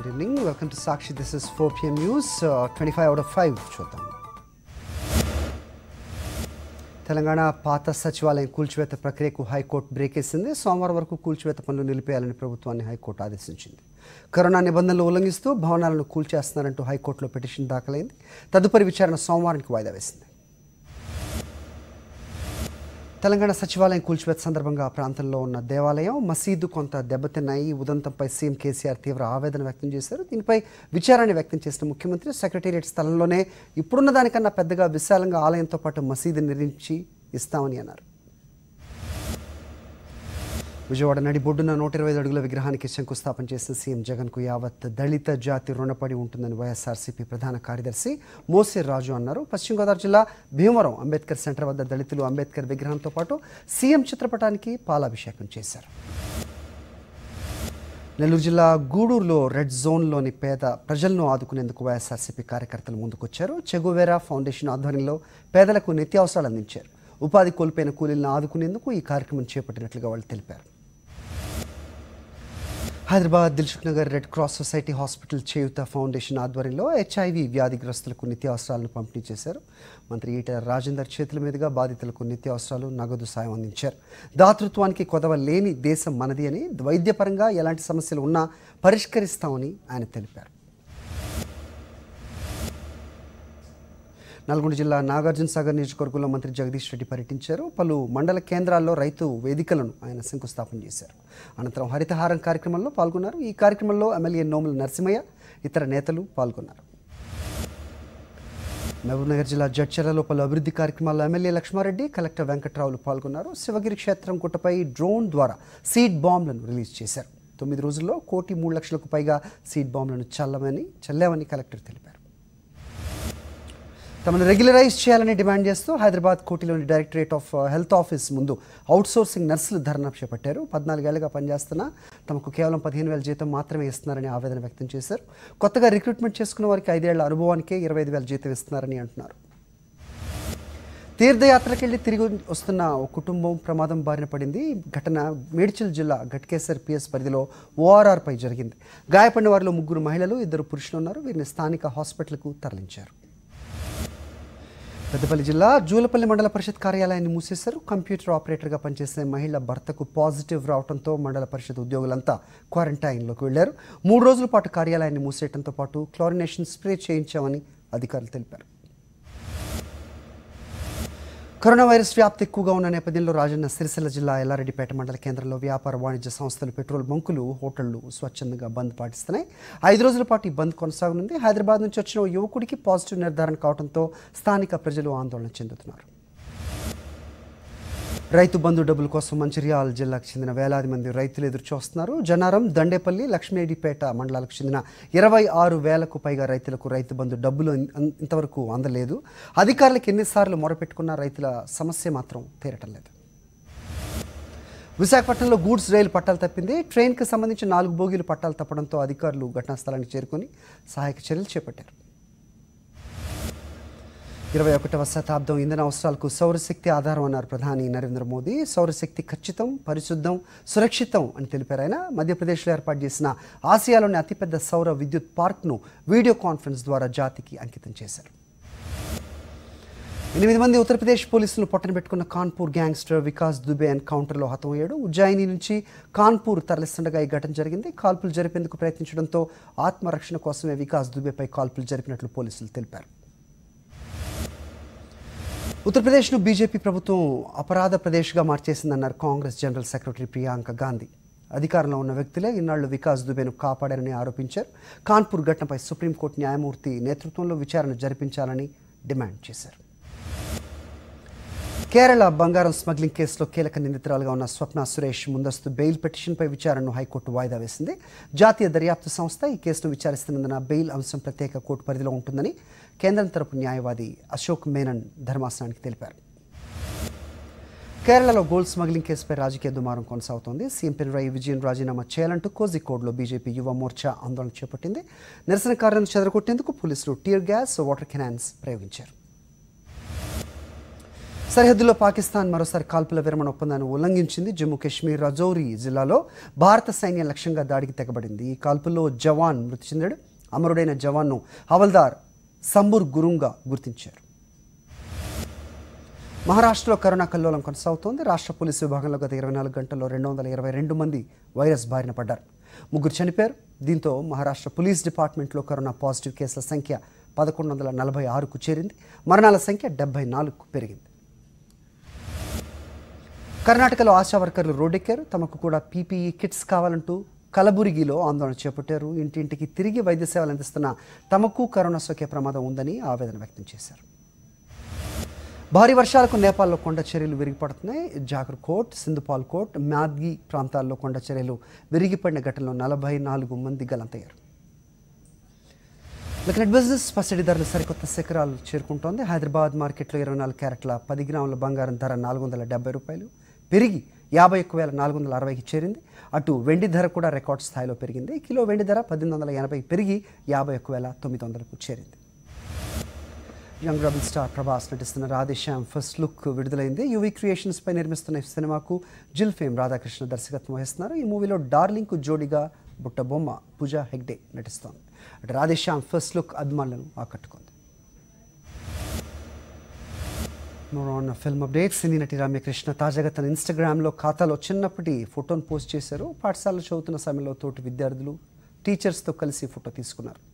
good evening welcome to Sakshi this is four PM news twenty five out of five చూద్దాం తెలంగాణ పాత సచివాలయం కూల్చివేత ప్రక్రియకు హైకోర్టు బ్రేక్ వేసింది సోమవారం వరకు కూల్చివేత పనులు నిలిపేయాలని ప్రభుత్వాన్ని హైకోర్టు ఆదేశించింది కరోనా నిబంధనలు ఉల్లంఘిస్తూ భవనాలను కూల్చేస్తున్నారంటూ హైకోర్టులో పిటిషన్ దాఖలైంది తదుపరి విచారణ సోమవారానికి వాయిదా వేసింది తెలంగాణ సచివాలయం కూల్చివేత సందర్భంగా ఆ ప్రాంతంలో ఉన్న దేవాలయం మసీదు కొంత దెబ్బతిన్నాయి ఈ ఉదంతంపై సీఎం కేసీఆర్ తీవ్ర ఆవేదన వ్యక్తం చేశారు దీనిపై విచారణ వ్యక్తం చేసిన ముఖ్యమంత్రి సెక్రటేరియట్ స్థలంలోనే ఇప్పుడున్న దానికన్నా పెద్దగా విశాలంగా ఆలయంతో పాటు మసీదు నిర్మించి ఇస్తామని అన్నారు విజయవాడ నడిబొడ్డున నూట ఇరవై ఐదు అడుగుల విగ్రహానికి శంకుస్థాపన చేసిన సీఎం జగన్కు యావత్ దళిత జాతి రుణపడి ఉంటుందని వైఎస్ఆర్సీపీ ప్రధాన కార్యదర్శి మోసే రాజు అన్నారు పశ్చిమ గోదావరి జిల్లా భీమవరం అంబేద్కర్ సెంటర్ వద్ద దళితులు అంబేద్కర్ విగ్రహంతో పాటు సీఎం చిత్రపటానికి పాలాభిషేకం చేశారు నెల్లూరు జిల్లా గూడూరులో రెడ్ జోన్లోని పేద ప్రజలను ఆదుకునేందుకు వైఎస్ఆర్సీపీ కార్యకర్తలు ముందుకొచ్చారు చెగువేరా ఫౌండేషన్ ఆధ్వర్యంలో పేదలకు నిత్యావసరాలు అందించారు ఉపాధి కోల్పోయిన కూలీలను ఆదుకునేందుకు ఈ కార్యక్రమం చేపట్టినట్లుగా వాళ్ళు తెలిపారు Hyderabad Dilsukhnagar red cross society hospital చేయుత ఫౌండేషన్ ఆధ్వర్యంలో హెచ్ఐవి వ్యాధిగ్రస్తులకు నిత్యావసరాలను పంపిణీ చేశారు మంత్రి ఈటెల రాజేందర్ చేతుల మీదుగా బాధితులకు నిత్యావసరాలు నగదు సాయం అందించారు దాతృత్వానికి కొదవ లేని దేశం మనది అని వైద్యపరంగా ఎలాంటి సమస్యలు ఉన్నా పరిష్కరిస్తామని ఆయన తెలిపారు నల్గొండ జిల్లా నాగార్జున సాగర్ నియోజకవర్గంలో మంత్రి జగదీష్ రెడ్డి పర్యటించారు పలు మండల కేంద్రాల్లో రైతు వేదికలను ఆయన శంకుస్థాపన చేశారు అనంతరం హరితహారం కార్యక్రమంలో పాల్గొన్నారు ఈ కార్యక్రమంలో ఎమ్మెల్యే నోముల నరసింహయ్య ఇతర నేతలు పాల్గొన్నారు మహబూబ్నగర్ జిల్లా జడ్చర్లలో పలు అభివృద్ధి కార్యక్రమాల్లో ఎమ్మెల్యే లక్ష్మారెడ్డి కలెక్టర్ వెంకట్రావులు పాల్గొన్నారు శివగిరి క్షేత్రం గుట్టపై డ్రోన్ ద్వారా సీడ్ బాంబులను రిలీజ్ చేశారు తొమ్మిది రోజుల్లో కోటి మూడు లక్షలకు పైగా సీడ్ బాంబులను చల్లమని చల్లామని కలెక్టర్ తెలిపారు తమను రెగ్యులరైజ్ చేయాలని డిమాండ్ చేస్తూ హైదరాబాద్ కోటిలోని డైరెక్టరేట్ ఆఫ్ హెల్త్ ఆఫీస్ ముందు అవుట్సోర్సింగ్ నర్సులు ధర్నా చేపట్టారు పద్నాలుగేళ్లుగా పనిచేస్తున్నా తమకు కేవలం పదిహేను వేల జీతం మాత్రమే ఇస్తున్నారని ఆవేదన వ్యక్తం చేశారు కొత్తగా రిక్రూట్మెంట్ చేసుకున్న వారికి ఐదేళ్ల అనుభవానికే ఇరవై ఐదు వేల జీతం ఇస్తున్నారని అంటున్నారు తీర్థయాత్రకి వెళ్ళి తిరిగి వస్తున్న ఓ కుటుంబం ప్రమాదం బారిన పడింది ఈ ఘటన మేడ్చల్ జిల్లా ఘట్కేసర్ పిఎస్ పరిధిలో ఓఆర్ఆర్పై జరిగింది గాయపడిన వారిలో ముగ్గురు మహిళలు ఇద్దరు పురుషులు ఉన్నారు వీరిని స్థానిక హాస్పిటల్కు తరలించారు పెద్దపల్లి జిల్లా జూలపల్లి మండల పరిషత్ కార్యాలయాన్ని మూసేశారు కంప్యూటర్ ఆపరేటర్గా పనిచేసే మహిళ భర్తకు పాజిటివ్ రావడంతో మండల పరిషత్ ఉద్యోగులంతా క్వారంటైన్లోకి వెళ్లారు మూడు రోజుల పాటు కార్యాలయాన్ని మూసేయడంతో పాటు క్లోరినేషన్ స్ప్రే చేయించామని అధికారులు తెలిపారు కరోనా వైరస్ వ్యాప్తి ఎక్కువగా ఉన్న నేపథ్యంలో రాజన్న సిరిసిల్ల జిల్లా ఎల్లారెడ్డిపేట మండల కేంద్రంలో వ్యాపార వాణిజ్య సంస్థలు పెట్రోల్ బంకులు హోటళ్లు స్వచ్ఛందంగా బంద్ పాటిస్తున్నాయి ఐదు రోజుల పాటు ఈ బంద్ కొనసాగనుంది హైదరాబాద్ నుంచి వచ్చిన ఓ యువకుడికి పాజిటివ్ నిర్ధారణ కావడంతో స్థానిక ప్రజలు ఆందోళన చెందుతున్నారు రైతు బంధు డబ్బుల కోసం మంచిర్యాల జిల్లాకు చెందిన వేలాది మంది రైతులు ఎదురు చూస్తున్నారు జనారం దండేపల్లి లక్ష్మీరెడ్డిపేట మండలాలకు చెందిన ఇరవై ఆరు వేలకు పైగా రైతులకు రైతు బంధు డబ్బులు ఇన్- ఇంతవరకు అందలేదు అధికారులకు ఎన్నిసార్లు మొరపెట్టుకున్నా రైతుల సమస్య మాత్రం తీరటం లేదు విశాఖపట్నంలో గూడ్స్ రైలు పట్టాలు తప్పింది ట్రైన్కి సంబంధించి నాలుగు బోగీలు పట్టాలు తప్పడంతో అధికారులు ఘటనా స్థలానికి చేరుకొని సహాయక చర్యలు చేపట్టారు ఇరవై ఒకటవ శతాబ్దం ఇంధన అవసరాలకు సౌరశక్తి ఆధారం అన్నారు ప్రధాని నరేంద్ర మోదీ సౌరశక్తి ఖచ్చితం పరిశుద్ధం సురక్షితం అని తెలిపారు ఆయన మధ్యప్రదేశ్లో ఏర్పాటు చేసిన ఆసియాలోని అతిపెద్ద సౌర విద్యుత్ పార్క్ను వీడియో కాన్ఫరెన్స్ ద్వారా జాతికి అంకితం చేశారు ఎనిమిది మంది ఉత్తరప్రదేశ్ పోలీసులు పొట్టనబెట్టుకున్న కాన్పూర్ గ్యాంగ్స్టర్ వికాస్ దుబే ఎన్కౌంటర్లో హతమయ్యాడు ఉజ్జాయిని నుంచి కాన్పూర్ తరలిస్తుండగా ఈ ఘటన జరిగింది కాల్పులు జరిపేందుకు ప్రయత్నించడంతో ఆత్మరక్షణ కోసమే వికాస్ దుబేపై కాల్పులు జరిపినట్లు పోలీసులు తెలిపారు ఉత్తరప్రదేశ్ను బీజేపీ ప్రభుత్వం అపరాధ ప్రదేశ్గా మార్చేసిందన్నారు కాంగ్రెస్ జనరల్ సెక్రటరీ ప్రియాంక గాంధీ అధికారంలో ఉన్న వ్యక్తులే ఇన్నాళ్లు వికాస్ దుబేను కాపాడారని ఆరోపించారు కాన్పూర్ ఘటనపై సుప్రీంకోర్టు న్యాయమూర్తి నేతృత్వంలో విచారణ జరిపించాలని డిమాండ్ చేశారు కేరళ బంగారం స్మగ్లింగ్ కేసులో కీలక నిందితురాలుగా ఉన్న స్వప్న సురేష్ ముందస్తు బెయిల్ పిటిషన్పై విచారణను హైకోర్టు వాయిదా వేసింది జాతీయ దర్యాప్తు సంస్థ ఈ కేసును విచారిస్తున్నందున బెయిల్ అంశం ప్రత్యేక కోర్టు పరిధిలో ఉంటుందని కేంద్రం తరపు న్యాయవాది అశోక్ మేనన్ ధర్మాసనానికి తెలిపారు కేరళలో గోల్డ్ స్మగ్లింగ్ కేసుపై రాజకీయ దుమారం కొనసాగుతోంది సీఎం పినరాయి విజయన్ రాజీనామా చేయాలంటూ కోజికోడ్లో బీజేపీ యువ మోర్చా ఆందోళన చేపట్టింది నిరసనకారులను చెదరగొట్టేందుకు పోలీసులు టీర్ గ్యాస్ వాటర్ కెనాన్స్ ప్రయోగించారు సరిహద్దులో పాకిస్తాన్ మరోసారి కాల్పుల విరమణ ఒప్పందాన్ని ఉల్లంఘించింది జమ్మూ కాశ్మీర్ రజౌరి జిల్లాలో భారత సైన్యం లక్ష్యంగా దాడికి తెగబడింది ఈ కాల్పుల్లో జవాన్ మృతి చెందాడు అమరుడైన జవాన్ను హవల్దార్ సంబూర్ గురుంగా గుర్తించారు మహారాష్ట్రలో కరోనా కల్లోలం కొనసాగుతోంది రాష్ట్ర పోలీసు విభాగంలో గత ఇరవై నాలుగు గంటల్లో రెండు వందల ఇరవై రెండు మంది వైరస్ బారిన పడ్డారు ముగ్గురు చనిపోయారు దీంతో మహారాష్ట్ర పోలీస్ డిపార్ట్మెంట్లో కరోనా పాజిటివ్ కేసుల సంఖ్య పదకొండు వందల నలభై ఆరుకు చేరింది మరణాల సంఖ్య డెబ్బై నాలుగుకు పెరిగింది కర్ణాటకలో ఆశా వర్కర్లు రోడ్డెక్కారు తమకు కూడా పీపీఈ కిట్స్ కావాలంటూ కలబురిగిలో ఆందోళన చేపట్టారు ఇంటింటికి తిరిగి వైద్య సేవలు అందిస్తున్న తమకు కరోనా సోకే ప్రమాదం ఉందని ఆవేదన వ్యక్తం చేశారు భారీ వర్షాలకు నేపాల్లో కొండ చర్యలు విరిగిపడుతున్నాయి జాగర్ కోట్ సింధుపాల్ కోట్ మ్యాద్గి ప్రాంతాల్లో కొండ చర్యలు విరిగిపడిన ఘటనలో నలభై నాలుగు మంది గలంతయ్యారు నెట్ బిజినెస్ పసిడి ధరలు సరికొత్త శిఖరాలు చేరుకుంటోంది హైదరాబాద్ మార్కెట్లో ఇరవై నాలుగు క్యారెట్ల పది గ్రాముల బంగారం ధర నాలుగు వందల డెబ్బై రూపాయలు పెరిగి యాభై ఒక్క వేల నాలుగు వందల అరవైకి చేరింది అటు వెండి ధర కూడా రికార్డ్ స్థాయిలో పెరిగింది కిలో వెండి ధర పద్దెనిమిది వందల ఎనభై పెరిగి యాభై ఒక్క వేల తొమ్మిది వందలకు చేరింది యంగ్ రెబల్ స్టార్ ప్రభాస్ నటిస్తున్న రాధేశ్యామ్ ఫస్ట్ లుక్ విడుదలైంది యువి క్రియేషన్స్ పై నిర్మిస్తున్న ఈ సినిమాకు జిల్ ఫేమ్ రాధాకృష్ణ దర్శకత్వం వహిస్తున్నారు ఈ మూవీలో డార్లింగ్కు జోడిగా బుట్ట బొమ్మ పూజా హెగ్డే నటిస్తోంది అటు రాధేశ్యామ్ ఫస్ట్ లుక్ అభిమానులను ఆకట్టుకుంది మోరాన్ ఫిల్మ్ అప్డేట్స్ సినీ నటి రమ్యకృష్ణ తాజాగా తన ఇన్స్టాగ్రామ్లో ఖాతాలో చిన్నప్పటి ఫోటోను పోస్ట్ చేశారు పాఠశాలలో చదువుతున్న సమయంలో తోటి విద్యార్థులు టీచర్స్తో కలిసి ఫోటో తీసుకున్నారు